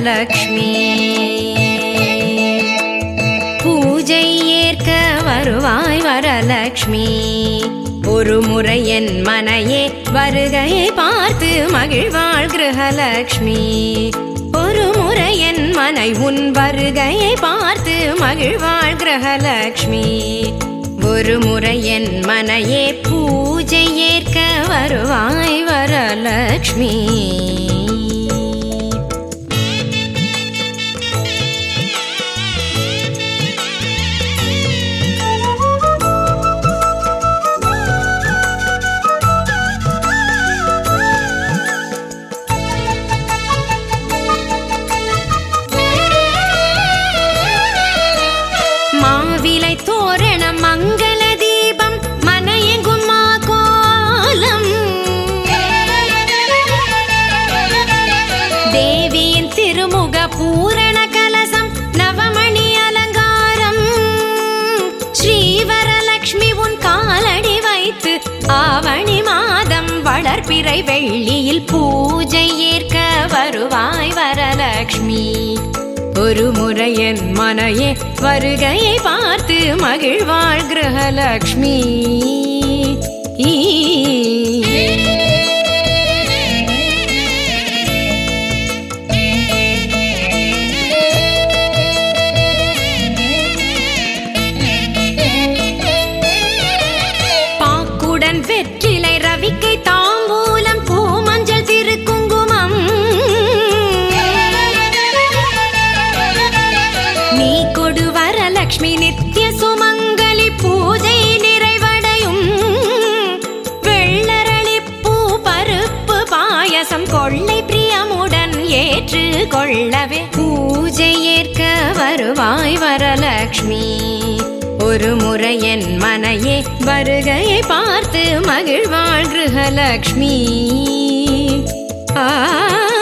வரலக்ஷ்மி பூஜை ஏற்க வருவாய் வரலக்ஷ்மி ஒரு முறை என் மனையே வருகையை பார்த்து மகிழ்வாள் கிரகலக்ஷ்மி ஒரு முறை என் மனை உன் வருகையை பார்த்து மகிழ்வாள் கிரகலக்ஷ்மி ஒரு முறை என் மனையே பூஜை ஏற்க வருவாய் வரலக்ஷ்மி மாவிலை தோரணம் மங்கள தீபம் மனையெங்கும் மா கோலம் தேவியின் திருமுக பூரண கலசம் நவமணி அலங்காரம் ஸ்ரீவரலக்ஷ்மி உன் காலடி வைத்து ஆவணி மாதம் வளர்பிறை வெள்ளியில் பூஜை ஏற்க வருவாய் வரலக்ஷ்மி ஒரு முறை என் மனையே வருகையை பார்த்து மகிழ்வாள் கிரகலக்ஷ்மி ஈ. பாக்குடன் வெற்றிலை ரவிக்கை தாம்பூலம் பூமஞ்சள் திருக்குங்குமம் நீ கொடு வரலக்ஷ்மி நித்ய சுமங்கலி பூஜை நிறைவடையும் வெள்ளரளிப்பூ பருப்பு பாயசம் கொள்ளை பிரியமுடன் ஏற்று கொள்ளவே பூஜை ஏற்க வருவாய் வரலக்ஷ்மி ஒரு முறை என் மனையே வருகையை பார்த்து மகிழ்வாள் கிரகலக்ஷ்மி ஆ